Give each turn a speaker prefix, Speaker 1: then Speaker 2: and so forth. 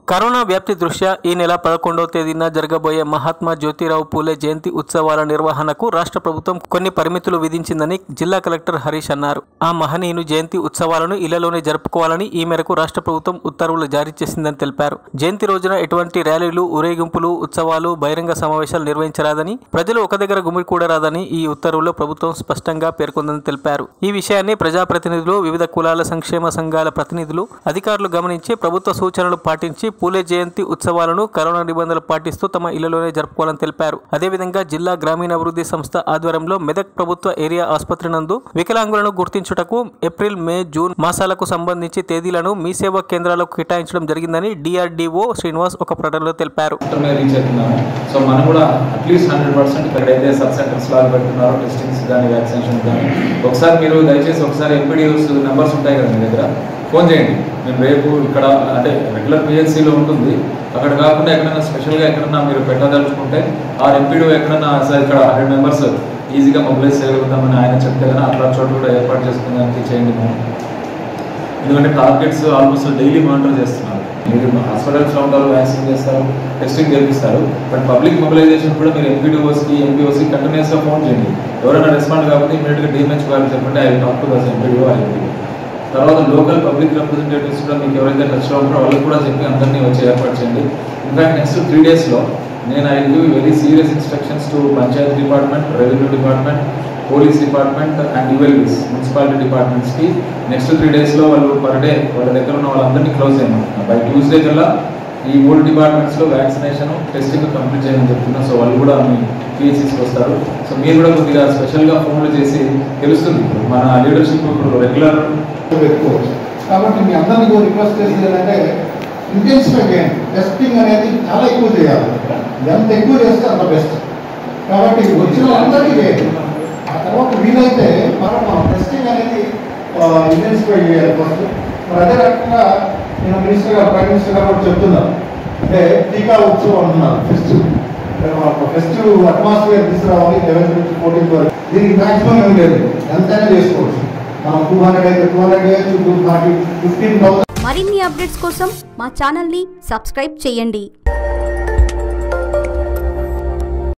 Speaker 1: corona వ్యాప్తి దృష్ట్యా ఈ నెల పదకొండవ తేదీన జరగబోయే మహాత్మా జ్యోతిరావు పూలే జయంతి ఉత్సవాల నిర్వహణకు రాష్ట్ర ప్రభుత్వం కొన్ని పరిమితులు విధించిందని జిల్లా కలెక్టర్ హరీష్ అన్నారు ఆ మహనీయుని జయంతి ఉత్సవాలను ఇళ్లలోనే జరుపుకోవాలని ఈ మేరకు రాష్ట్ర ప్రభుత్వం ఉత్తర్వులు జారీ చేసిందని తెలిపారు జయంతి రోజున ఎటువంటి ర్యాలీలు ఊరేగింపులు ఉత్సవాలు బహిరంగ సమావేశాలు నిర్వహించరాదని ప్రజలు ఒక దగ్గర గుమికూడరాదని ఈ ఉత్తర్వుల్లో ప్రభుత్వం స్పష్టంగా పేర్కొందని తెలిపారు ఈ విషయాన్ని ప్రజాప్రతినిధులు వివిధ కులాల సంక్షేమ సంఘాల ప్రతినిధులు అధికారులు గమనించి ప్రభుత్వ సూచనలు పాటించి పూలే జయంతి ఉత్సవాలను కరోనా నిబంధనలు పాటిస్తూ తమ ఇళ్లలోనే జరుపుకోవాలని తెలిపారు అదేవిధంగా జిల్లా గ్రామీణాభివృద్ధి సంస్థ ఆధ్వర్యంలో మెదక్ ప్రభుత్వ ఏరియా ఆసుపత్రి నందు వికలాంగులను గుర్తించుటకు ఏప్రిల్ మే జూన్ మాసాలకు సంబంధించి తేదీలను మీ సేవా కేంద్రాలకు కేటాయించడం జరిగిందని డిఆర్డీఓ శ్రీనివాస్ ఒక ప్రకటనలో తెలిపారు
Speaker 2: సెంటర్ రీచ్ అవుతున్నాము సో మనం కూడా అట్లీస్ట్ హండ్రెడ్ పర్సెంట్ ఎక్కడైతే సబ్ సెంటర్స్ లాగా పెడుతున్నారో టెస్టింగ్స్ కానీ వ్యాక్సినేషన్ కానీ ఒకసారి మీరు దయచేసి ఒకసారి ఎంపీడీఓస్ నెంబర్స్ ఉంటాయి కదా మీ దగ్గర ఫోన్ చేయండి మేము రేపు ఇక్కడ అంటే రెగ్యులర్ పిహెచ్సిలో ఉంటుంది అక్కడ కాకుండా ఎక్కడైనా స్పెషల్గా ఎక్కడన్నా మీరు పెట్టదలుచుకుంటే ఆ ఎంపీడీఓ ఎక్కడన్నా సార్ ఇక్కడ హండ్రెడ్ మెంబర్స్ ఈజీగా మొబిలైజ్ చేయగలుగుతామని ఆయన చెప్తే కానీ అట్లా చోట కూడా ఏర్పాటు చేసుకునేదానికి చేయండి మనం ఎందుకంటే టార్గెట్స్ ఆల్మోస్ట్ డైలీ మానిటర్ చేస్తున్నారు మీరు హాస్పిటల్స్లో ఉంటారు వ్యాక్సిన్ చేస్తారు టెస్టింగ్ చేపిస్తారు బట్ పబ్లిక్ మొబిలైజేషన్ కూడా మీరు ఎంపీడీఓస్కి ఎంపీఓస్కి కంటిన్యూస్గా ఫోన్ చేయండి ఎవరైనా రెస్పాండ్ కాకపోతే ఇమీడియట్గా డిఎంహెచ్ గారికి చెప్పండి I talk to this MPDO I తర్వాత లోకల్ పబ్లిక్ రిప్రజెంటేటివ్స్ కూడా మీకు ఎవరైతే టచ్లో ఉంటారో వాళ్ళకి కూడా చెప్పి అందరినీ వచ్చి ఏర్పాటు చేయండి ఇన్ఫాక్ట్ నెక్స్ట్ త్రీ డేస్లో నేను I give very serious instructions to panchayat department revenue department police department and ULBs municipality డిపార్ట్మెంట్స్కి నెక్స్ట్ త్రీ డేస్లో వాళ్ళు పర్ డే వాళ్ళ దగ్గర ఉన్న వాళ్ళందరినీ క్లోజ్ చేయమంటున్నారు బై ట్యూస్డే కల్లా ఈ మూడు డిపార్ట్మెంట్స్లో వ్యాక్సినేషన్ టెస్టింగ్ కంప్లీట్ చేయమని చెప్తున్నా సో వాళ్ళు కూడా మీ పిహెచ్సిస్కి వస్తారు సో మీరు కూడా కొద్దిగా స్పెషల్గా ఫోన్లు చేసి తెలుస్తుంది ఇప్పుడు మన లీడర్షిప్ ఇప్పుడు రెగ్యులర్
Speaker 3: పెట్టుకోవచ్చు కాబట్టి మీ అందరినీ కూడా రిక్వెస్ట్ చేసేది ఏంటంటే ఇంటెన్సిఫై చేయండి టెస్టింగ్ అనేది చాలా ఎక్కువ చేయాలి ఎంత ఎక్కువ చేస్తే అంత బెస్ట్ కాబట్టి వచ్చిన వాళ్ళందరికీ చేయండి ఆ తర్వాత వీలైతే మనం మనం టెస్టింగ్ అనేది ఇంటెన్సిఫై చేయాలి ఫస్ట్ మరి అదే రకంగా నేను మినిస్టర్ గారు ప్రైమ్ మినిస్టర్ గారు కూడా చెప్తున్నాను అంటే టీకా ఉత్సవం అంటున్నారు ఫెస్టివ్ ఫెస్టివ్ అట్మాస్ఫియర్ తీసుకురావాలి లెవెన్ నుంచి ఫోర్టీన్ వరకు దీనికి మ్యాక్సిమం ఏం లేదు ఎంతైనా చేసుకోవచ్చు మనం టూ హండ్రెడ్ అయితే టూ హండ్రెడ్ చేయొచ్చు టూ ఫార్టీ ఫిఫ్టీన్ థౌసండ్
Speaker 4: మరిన్ని అప్డేట్స్ కోసం మా ఛానల్ని సబ్స్క్రైబ్ చేయండి